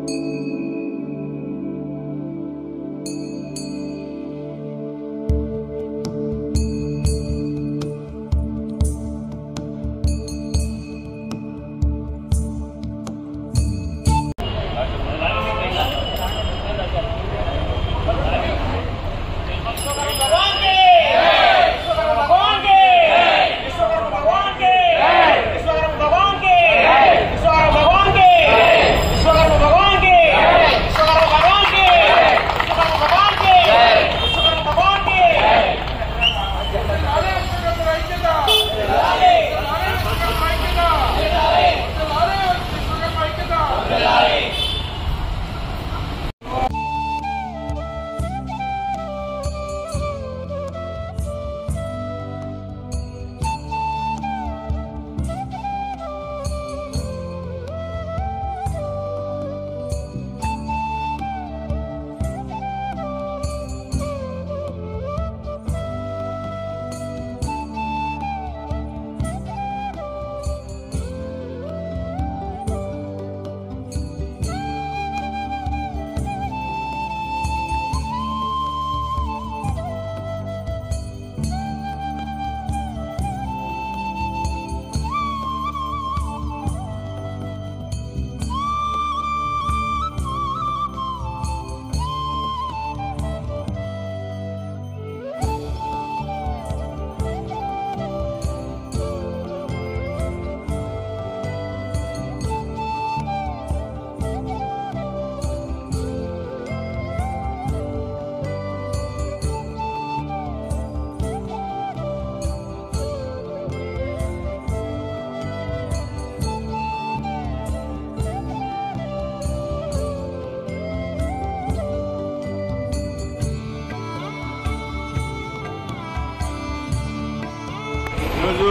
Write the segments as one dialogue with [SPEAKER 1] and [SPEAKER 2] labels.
[SPEAKER 1] ఈరోజు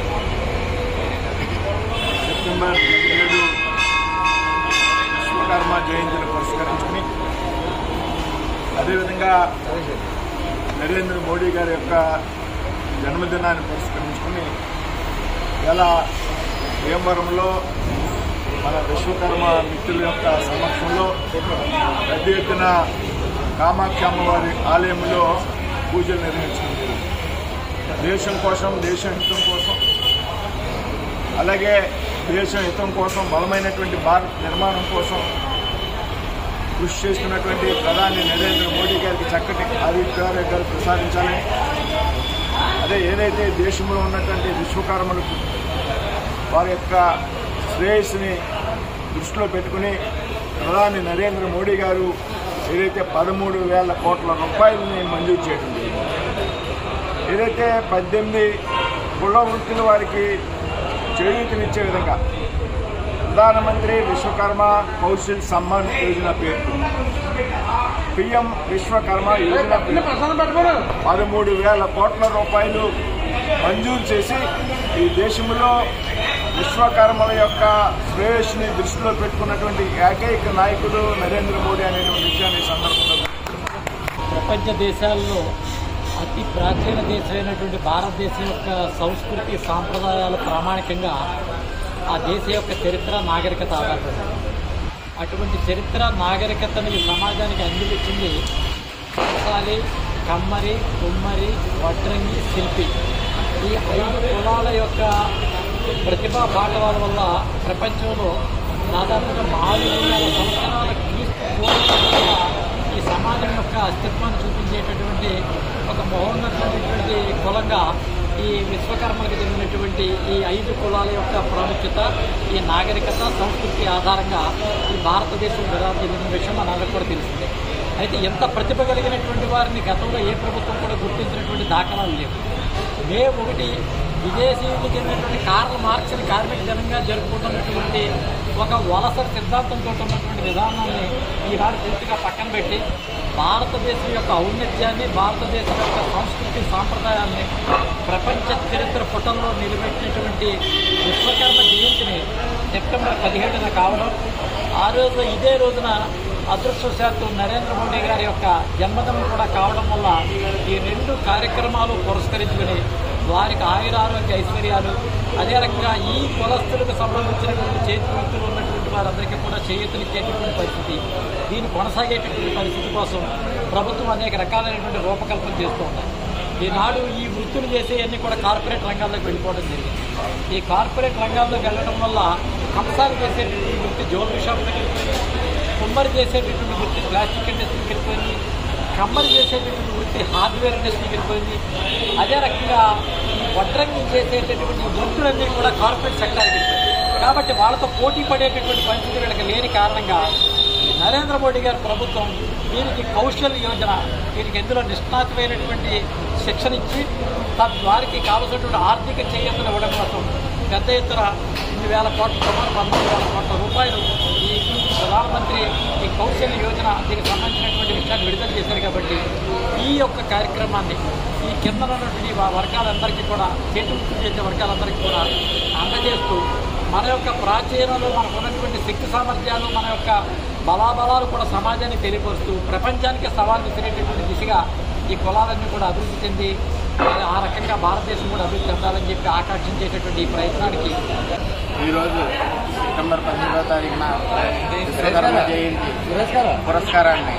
[SPEAKER 1] సెప్టెంబర్ ఏడు విశ్వకర్మ జయంతిని పురస్కరించుకుని అదేవిధంగా నరేంద్ర మోడీ గారి యొక్క జన్మదినాన్ని పురస్కరించుకుని ఇలా భీమవరంలో మన విశ్వకర్మ మిత్రుల యొక్క సమక్షంలో పెద్ద ఎత్తున కామాక్షి అమ్మవారి ఆలయంలో పూజలు నిర్వహించుకుంది దేశం కోసం దేశ హితం కోసం అలాగే దేశం హితం కోసం బలమైనటువంటి భారత్ నిర్మాణం కోసం కృషి చేస్తున్నటువంటి ప్రధాని నరేంద్ర మోడీ గారికి చక్కటి ఆరోగ్యాలు ప్రసాదించాలని అదే ఏదైతే దేశంలో ఉన్నటువంటి విశ్వకర్మలకు వారి యొక్క శ్రేయస్సుని దృష్టిలో పెట్టుకుని ప్రధాని నరేంద్ర మోడీ గారు ఏదైతే పదమూడు వేల కోట్ల రూపాయలని మంజూరు చేయడం జరిగింది ఏదైతే పద్దెనిమిది కుల వృత్తుల వారికి చేయూతనిచ్చే విధంగా ప్రధానమంత్రి విశ్వకర్మ కౌశల్ సమ్మాన్ యోజన పేరు పిఎం విశ్వకర్మ యోజన పేరు పదమూడు వేల కోట్ల రూపాయలు మంజూరు చేసి ఈ దేశంలో విశ్వకర్మల యొక్క శ్రేయస్సుని దృష్టిలో పెట్టుకున్నటువంటి ఏకైక నాయకుడు నరేంద్ర మోడీ అనేటువంటి విషయాన్ని ఈ సందర్భంగా
[SPEAKER 2] ప్రపంచ దేశాల్లో అతి ప్రాచీన దేశమైనటువంటి భారతదేశం యొక్క సంస్కృతి సాంప్రదాయాలు ప్రామాణికంగా ఆ దేశ యొక్క చరిత్ర నాగరికత ఆధారపడింది అటువంటి చరిత్ర నాగరికతను ఈ సమాజానికి అందించింది కంసాలి కమ్మరి కుమ్మరి వడ్రంగి శిల్పి ఈ ఐదు కులాల యొక్క ప్రతిభా పాఠవాల వల్ల ప్రపంచంలో దాదాపుగా నాలుగు వేల సంవత్సరాల క్రీస్తు పూర్వం వల్ల ఈ సమాజం యొక్క అస్తిత్వాన్ని చూపించేటటువంటి ఒక మహోన్నతమైనటువంటి కులంగా ఈ విశ్వకర్మలకు చెందినటువంటి ఈ ఐదు కులాల యొక్క ప్రాముఖ్యత ఈ నాగరికత సంస్కృతి ఆధారంగా ఈ భారతదేశం విరాట్ చెందిన విషయం మనందరికీ కూడా తెలిసిందే అయితే ఎంత ప్రతిభ కలిగినటువంటి వారిని గతంలో ఏ ప్రభుత్వం కూడా గుర్తించినటువంటి దాఖలాలు లేవు మే ఒకటి విదేశీయులకు చెందినటువంటి కార్ల్ మార్క్స్ని కార్మిక దినంగా జరుపుకుంటున్నటువంటి ఒక వలస సిద్ధాంతంతో ఉన్నటువంటి విధానాన్ని ఈనాడు పూర్తిగా పక్కన పెట్టి భారతదేశం యొక్క ఔన్నత్యాన్ని భారతదేశం యొక్క సంస్కృతి సాంప్రదాయాల్ని ప్రపంచ చరిత్ర పుటంలో నిలబెట్టినటువంటి విశ్వకర్మ జయంతిని సెప్టెంబర్ పదిహేడున కావడం ఆ రోజు ఇదే రోజున అదృష్టవశాత్తు నరేంద్ర మోడీ గారి యొక్క జన్మదినం కూడా కావడం వల్ల ఈ రెండు కార్యక్రమాలు పురస్కరించుకుని వారికి ఆయురారోగ్య ఐశ్వర్యాలు అదే రకంగా ఈ కులస్తులకు సంబంధించినటువంటి చేతి వృత్తులు ఉన్నటువంటి వారందరికీ కూడా చేయూతనిచ్చేటటువంటి పరిస్థితి దీన్ని కొనసాగేటటువంటి పరిస్థితి కోసం ప్రభుత్వం అనేక రకాలైనటువంటి రూపకల్పన చేస్తూ ఉంది ఈనాడు ఈ వృత్తులు చేసేవన్నీ కూడా కార్పొరేట్ రంగాల్లోకి వెళ్ళిపోవడం జరిగింది ఈ కార్పొరేట్ రంగాల్లోకి వెళ్ళడం వల్ల కంసాలు చేసేటటువంటి వృత్తి జ్యువెలరీ షాప్కి వెళ్ళిపోయింది కుమ్మరి చేసేటటువంటి వృత్తి ప్లాస్టిక్ ఇండస్ట్రీకి వెళ్ళిపోయింది కమ్మరి చేసేటటువంటి వృత్తి హార్డ్వేర్ ఇండస్ట్రీకి వెళ్ళిపోయింది అదే రకంగా ఈ వడ్రంగి చేసేటటువంటి వృత్తులన్నీ కూడా కార్పొరేట్ సెక్టార్కి వెళ్ళిపోయింది కాబట్టి వాళ్ళతో పోటీ పడేటటువంటి పరిస్థితి వీళ్ళకి లేని కారణంగా ఈ నరేంద్ర మోడీ గారి ప్రభుత్వం దీనికి కౌశల్ యోజన దీనికి ఎందులో నిష్ణాతమైనటువంటి శిక్షణ ఇచ్చి తద్వారికి కావలసినటువంటి ఆర్థిక చేయూతను ఇవ్వడం కోసం పెద్ద ఎత్తున ఇన్ని వేల కోట్ల సుమారు పదమూడు వేల కోట్ల రూపాయలు ఈ ప్రధానమంత్రి ఈ కౌశల్య యోజన దీనికి సంబంధించినటువంటి విషయాన్ని విడుదల చేశారు కాబట్టి ఈ యొక్క కార్యక్రమాన్ని ఈ కింద ఉన్నటువంటి వా- వర్గాలందరికీ కూడా చేతులు చేసే వర్గాలందరికీ కూడా అందజేస్తూ మన యొక్క ప్రాచీనలో మనకు ఉన్నటువంటి శక్తి సామర్థ్యాలు మన యొక్క బలాబలాలు కూడా సమాజానికి తెలియపరుస్తూ ప్రపంచానికి సవాల్ విసిరేటటువంటి దిశగా ఈ కులాలన్నీ కూడా అభివృద్ధి చెంది ఆ రకంగా భారతదేశం కూడా అభివృద్ధి చెందాలని చెప్పి ఆకాంక్షించేటటువంటి ఈ ప్రయత్నానికి
[SPEAKER 3] ఈరోజు సెప్టెంబర్ పద్దెనిమిదవ తారీఖున విశ్వకర్మ జయంతి పురస్కారాన్ని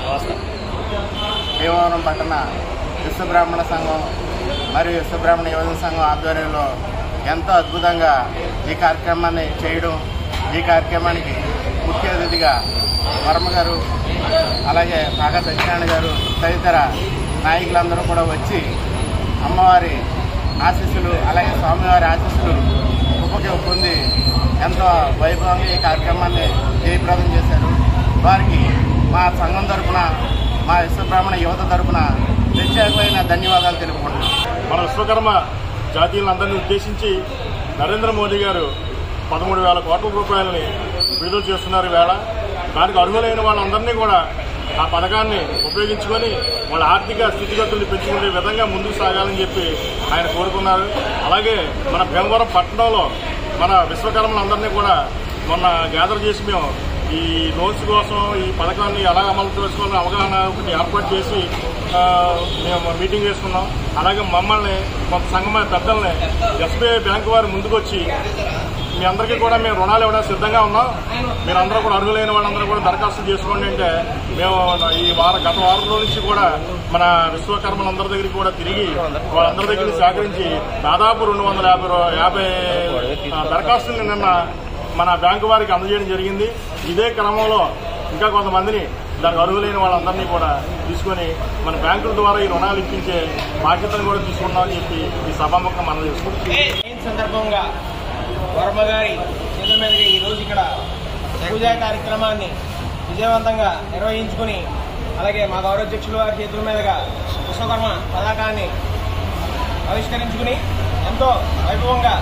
[SPEAKER 3] భీమవరం పట్టణ విశ్వబ్రాహ్మణ సంఘం మరియు విశ్వబ్రాహ్మణ యువజన సంఘం ఆధ్వర్యంలో ఎంతో అద్భుతంగా ఈ కార్యక్రమాన్ని చేయడం ఈ కార్యక్రమానికి ముఖ్య అతిథిగా వర్మ గారు అలాగే కాకా సత్యనారాయణ గారు తదితర నాయకులందరూ కూడా వచ్చి అమ్మవారి ఆశీస్సులు అలాగే స్వామివారి ఆశీస్సులు ఉపకి పొంది ఎంతో వైభవంగా ఈ కార్యక్రమాన్ని జయప్రదం చేశారు వారికి మా సంఘం తరపున మా విశ్వబ్రాహ్మణ యువత తరపున ప్రత్యేకమైన ధన్యవాదాలు తెలుపుకుంటున్నాం
[SPEAKER 1] మన విశ్వకర్మ జాతీయులందరినీ ఉద్దేశించి నరేంద్ర మోదీ గారు పదమూడు వేల కోట్ల రూపాయలని విడుదల చేస్తున్నారు ఈవేళ దానికి అర్హులైన వాళ్ళందరినీ కూడా ఆ పథకాన్ని ఉపయోగించుకొని వాళ్ళ ఆర్థిక స్థితిగతుల్ని పెంచుకునే విధంగా ముందుకు సాగాలని చెప్పి ఆయన కోరుకున్నారు అలాగే మన భీమవరం పట్టణంలో మన విశ్వకర్మలందరినీ కూడా మొన్న గ్యాదర్ చేసి మేము ఈ లోన్స్ కోసం ఈ పథకాన్ని ఎలా అమలు చేసుకోవాలని అవగాహన ఒకటి ఏర్పాటు చేసి ఆ, మేము మీటింగ్ చేసుకున్నాం అలాగే మమ్మల్ని కొంత సంఘమైన పెద్దల్ని ఎస్బీఐ బ్యాంకు వారు ముందుకొచ్చి మీ అందరికీ కూడా మేము రుణాలు ఇవ్వడానికి సిద్ధంగా ఉన్నాం మీరందరూ కూడా అర్హులైన వాళ్ళందరూ కూడా దరఖాస్తు చేసుకోండి అంటే మేము ఈ వారం గత వారంలో నుంచి కూడా మన విశ్వకర్మలందరి దగ్గరికి కూడా తిరిగి వాళ్ళందరి దగ్గర నుంచి సేకరించి దాదాపు రెండు వందల యాభై రూ- యాభై ఆ, దరఖాస్తుల్ని నిన్న మన బ్యాంకు వారికి అందజేయడం జరిగింది ఇదే క్రమంలో ఇంకా కొంతమందిని దానికి అర్హులైన వాళ్ళందరినీ కూడా తీసుకొని మన బ్యాంకుల ద్వారా ఈ రుణాలు ఇప్పించే బాధ్యతను కూడా తీసుకుంటామని చెప్పి ఈ సభాముఖం మనం చేసుకుంటాం
[SPEAKER 4] జయంతి సందర్భంగా వర్మ గారి చేతుల మీదుగా ఈ రోజు ఇక్కడ పూజా కార్యక్రమాన్ని విజయవంతంగా నిర్వహించుకుని అలాగే మా గౌరవాధ్యక్షుల వారి చేతుల మీదుగా విశ్వకర్మ పతాకాన్ని ఆవిష్కరించుకుని ఎంతో వైభవంగా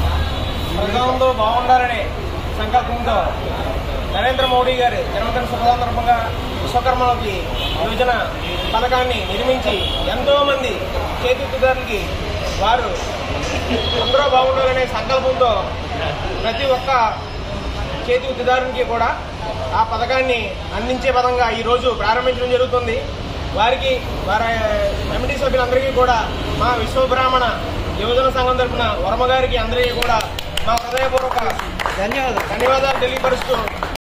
[SPEAKER 4] ప్రజలందరూ బాగుండాలనే సంకల్పంతో నరేంద్ర మోడీ గారి జన్మదిన శుభ సందర్భంగా విశ్వకర్మలకి యోజన పథకాన్ని నిర్మించి ఎంతో మంది చేతిదారులకి వారు అందరూ బాగుండాలనే సంకల్పంతో ప్రతి ఒక్క చేతి వృత్తిదారునికి కూడా ఆ పథకాన్ని అందించే పదంగా ఈ రోజు ప్రారంభించడం జరుగుతుంది వారికి వారి కమిటీ సభ్యులందరికీ కూడా మా విశ్వబ్రాహ్మణ యువజన సంఘం తరపున వర్మ గారికి అందరికీ కూడా మా హృదయపూర్వక ధన్యవాదాలు ధన్యవాదాలు తెలియపరుస్తూ